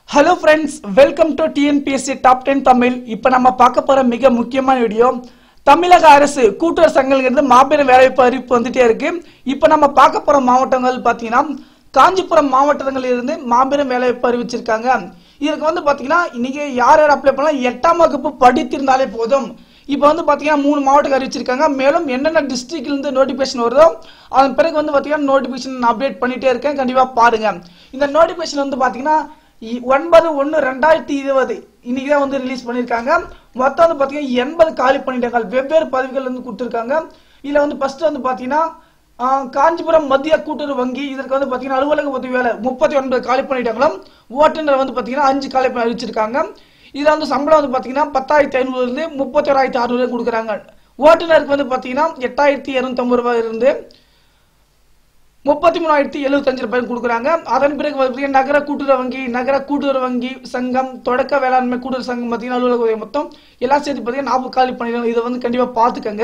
hello friends welcome to TNPSC top ten Tamil இப்போ நம்ம பார்க்க போற மிக முக்கியமான வீடியோ தமிழக அரசு கூட்டுறவு சங்கங்கிறது மாபெரும் வேலைவாய்ப்பு அறிவிப்பு வந்துட்டே இருக்கு இப்போ நம்ம பார்க்க போற மாவட்டங்கள் பார்த்தீங்கன்னா காஞ்சிபுரம் மாவட்டங்களில் இருந்து மாபெரும் வேலைவாய்ப்பு அறிவிச்சிருக்காங்க இதுக்கு வந்து பார்த்தீங்கன்னா இன்னைக்கு யார் யார் அப்ளை பண்ணலாம் எட்டாம் வகுப்பு படித்திருந்தாலே போதும் இப்போ வந்து பார்த்தீங்கன்னா மூணு மாவட்டம் அறிவிச்சிருக்காங்க மேலும் என்னென்ன டிஸ்ட்ரிக்ட்ல இருந்து நோட்டிஃபிகேஷன் வருதோ அதன் பிறகு வந்து பார்த்தீங்கன்னா நோட்டிஃபிகேஷன் அப்டேட் பண்ணிட்டே இருக்கேன் கண்டிப்பாக பாருங்க இந்த நோட்டிஃபிகேஷன் வந்து பார்த்தீங்கன்னா இ- ஒன்பது ஒன்று ரெண்டாயிரத்தி இருபது இன்னைக்கு தான் வந்து ரிலீஸ் பண்ணியிருக்காங்க மொத்தம் வந்து பார்த்தீங்கன்னா எண்பது காலி பண்ணிட்டாங்க வெவ்வேறு பதவிகள் வந்து கொடுத்துருக்காங்க இதில் வந்து ஃபர்ஸ்ட் வந்து பார்த்தீங்கன்னா ஆ, காஞ்சிபுரம் மத்திய கூட்டுறவு வங்கி இதற்கு வந்து பார்த்தீங்கன்னா அலுவலக உதவி வேலை முப்பத்தி ஒன்பது காலி பண்ணிட்டாங்களும் ஓட்டுநர் வந்து பார்த்தீங்கன்னா அஞ்சு காலி பண்ணி அறிவிச்சிருக்காங்க இதில் வந்து சம்பளம் வந்து பார்த்தீங்கன்னா பத்தாயிரத்தி ஐநூறுலேருந்து முப்பத்தி ஓராயிரத்தி அறுநூறு கொடுக்குறாங்க ஓட்டுநருக்கு வந்து பார்த்தீங்கன்னா எட்டாயிரத்தி இரநூத்தம்பது ரூபாய் இருந்து முப்பத்தி மூணாயிரத்தி எழுபத்தஞ்சு ரூபாய் கொடுக்குறாங்க அதன் பிறகு பார்த்தீங்கன்னா நகர கூட்டுறவு வங்கி நகர கூட்டுறவு வங்கி சங்கம் தொடக்க வேளாண்மை கூட்டுறவு சங்கம் பார்த்தீங்கன்னா அலுவலக உதவி மொத்தம் எல்லாம் சேர்த்து பார்த்தீங்கன்னா நாற்பது காலி பண்ணிடுறாங்க இதை வந்து கண்டிப்பாக பார்த்துக்கங்க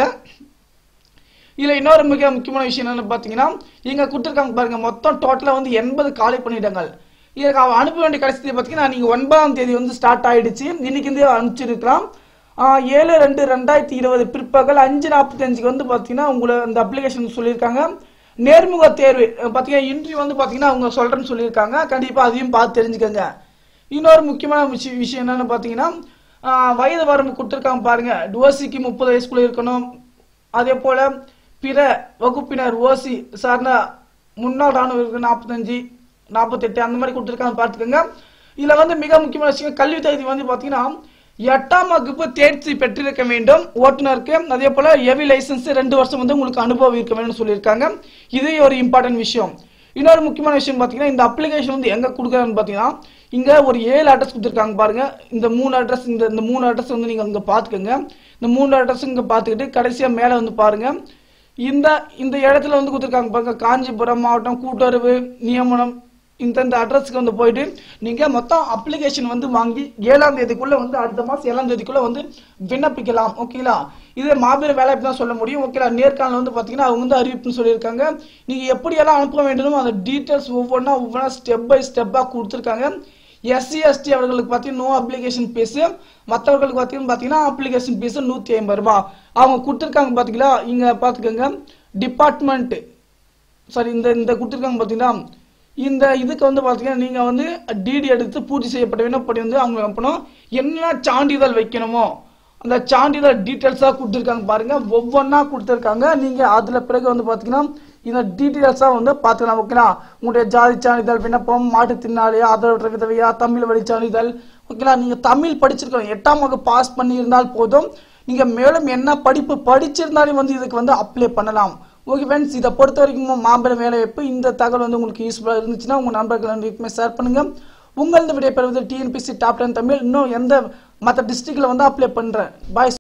இதுல இன்னொரு மிக முக்கியமான விஷயம் என்னன்னு பார்த்தீங்கன்னா இங்க கொடுத்துருக்காங்க பாருங்க மொத்தம் டோட்டலா வந்து எண்பது காலி பண்ணிட்டாங்க இதுக்கு அவ அனுப்ப வேண்டிய கடைசி தேதி பார்த்தீங்கன்னா நீங்க ஒன்பதாம் தேதி வந்து ஸ்டார்ட் ஆயிடுச்சு இன்னைக்கு இருந்தே அனுப்பிச்சிருக்கலாம் ஆஹ் ஏழு ரெண்டு ரெண்டாயிரத்தி இருபது பிற்பகல் அஞ்சு நாற்பத்தஞ்சுக்கு வந்து பார்த்தீங்கன்னா உங்களை அந்த அப்ளிகேஷன் சொல்லியிருக்காங்க நேர்முக தேர்வு அஹ் பார்த்தீங்கன்னா இன்டர்வியூ வந்து பார்த்தீங்கன்னா அவங்க சொல்றேன்னு சொல்லியிருக்காங்க கண்டிப்பா அதையும் பார்த்து தெரிஞ்சுக்கோங்க இன்னொரு முக்கியமான விஷயம் விஷயம் என்னன்னு பார்த்தீங்கன்னா ஆஹ் வயது வரம்பு கொடுத்துருக்காங்க பாருங்க ஓசிக்கு முப்பது வயசுக்குள்ள இருக்கணும் அதே போல பிற வகுப்பினர் ஓசி சார்ந்த முன்னாள் ராணுவருக்கு நாற்பத்தஞ்சு நாற்பத்தெட்டு அந்த மாதிரி கொடுத்துருக்காங்க பார்த்துக்கோங்க இதுல வந்து மிக முக்கியமான விஷயம் கல்வி தகுதி வந்து பாத்தீங்கன்னா எட்டாம் வகுப்பு தேர்ச்சி பெற்றிருக்க வேண்டும் ஓட்டுநருக்கு அதே போல ஹெவி லைசன்ஸ் ரெண்டு வருஷம் வந்து உங்களுக்கு அனுபவம் இருக்க வேண்டும் சொல்லியிருக்காங்க இது ஒரு இம்பார்ட்டன்ட் விஷயம் இன்னொரு முக்கியமான விஷயம் பாத்தீங்கன்னா இந்த அப்ளிகேஷன் வந்து எங்க கொடுக்குறாங்கன்னு பாத்தீங்கன்னா இங்க ஒரு ஏழு அட்ரஸ் கொடுத்துருக்காங்க பாருங்க இந்த மூணு அட்ரஸ் இந்த இந்த மூணு அட்ரஸ் வந்து நீங்க அங்க பாத்துக்கோங்க இந்த மூணு அட்ரஸ் இங்க பாத்துக்கிட்டு கடைசியா மேல வந்து பாருங்க இந்த இந்த இடத்துல வந்து கொடுத்துருக்காங்க பாருங்க காஞ்சிபுரம் மாவட்டம் கூட்டுறவு நியமனம் இந்த இந்த அட்ரஸ்க்கு வந்து போயிட்டு நீங்க மொத்தம் அப்ளிகேஷன் வந்து வாங்கி ஏழாம் தேதிக்குள்ள வந்து அடுத்த மாசம் ஏழாம் தேதிக்குள்ள வந்து விண்ணப்பிக்கலாம் ஓகேங்களா இது மாபெரும் வேலை தான் சொல்ல முடியும் ஓகேங்களா நேர்காணல் வந்து பாத்தீங்கன்னா அவங்க வந்து அறிவிப்புன்னு சொல்லியிருக்காங்க நீங்க எப்படியெல்லாம் அனுப்ப வேண்டுமோ அந்த டீட்டெயில்ஸ் ஒவ்வொன்றா ஒவ்வொன்றா ஸ்டெப் பை ஸ்டெப்பா கொடுத்துருக்காங்க எஸ்சி எஸ்டி அவர்களுக்கு பார்த்தீங்கன்னா நோ அப்ளிகேஷன் ஃபீஸ் மற்றவர்களுக்கு பார்த்தீங்கன்னா பார்த்தீங்கன்னா அப்ளிகேஷன் ஃபீஸ் நூற்றி ஐம்பது ரூபாய் அவங்க கொடுத்துருக்காங்க பார்த்தீங்களா இங்கே பார்த்துக்கோங்க டிபார்ட்மெண்ட் சாரி இந்த இந்த கொடுத்துருக்காங்க பார்த்தீங்கன்னா இந்த இதுக்கு வந்து பார்த்தீங்கன்னா நீங்கள் வந்து டிடி எடுத்து பூர்த்தி செய்யப்பட்ட விண்ணப்படி வந்து அவங்க அனுப்பணும் என்ன சான்றிதழ் வைக்கணுமோ அந்த சான்றிதழ் டீட்டெயில்ஸாக கொடுத்துருக்காங்க பாருங்க ஒவ்வொன்றா கொடுத்துருக்காங்க நீங்கள் அதில் பிறகு வந்து பார்த்தீங்கன்னா இந்த டீட்டெயில்ஸாக வந்து பார்த்துக்கலாம் ஓகேங்களா உங்களுடைய ஜாதி சான்றிதழ் விண்ணப்பம் மாற்றுத்திறனாளி ஆதரவற்ற விதவையா தமிழ் வழி சான்றிதழ் ஓகேங்களா நீங்கள் தமிழ் படிச்சிருக்கணும் எட்டாம் வகுப்பு பாஸ் பண்ணியிருந்தால் போதும் நீங்கள் மேலும் என்ன படிப்பு படிச்சிருந்தாலும் வந்து இதுக்கு வந்து அப்ளை பண்ணலாம் ஓகே ஃப்ரெண்ட்ஸ் இதை பொறுத்த வரைக்கும் மாம்பழம் வேலை வாய்ப்பு இந்த தகவல் வந்து உங்களுக்கு யூஸ்ஃபுல்லாக இருந்துச்சுன்னா உங்கள் நண்பர்கள் அனைவருக்குமே ஷேர் பண்ணுங்க உங்களது விடைய பெறுவது டிஎன்பிசி டாப் டென் தமிழ் இன்னும் எந்த மற்ற டிஸ்ட்ரிக்ட்ல வந்து அப்ளை பண்ணுறேன் பாய்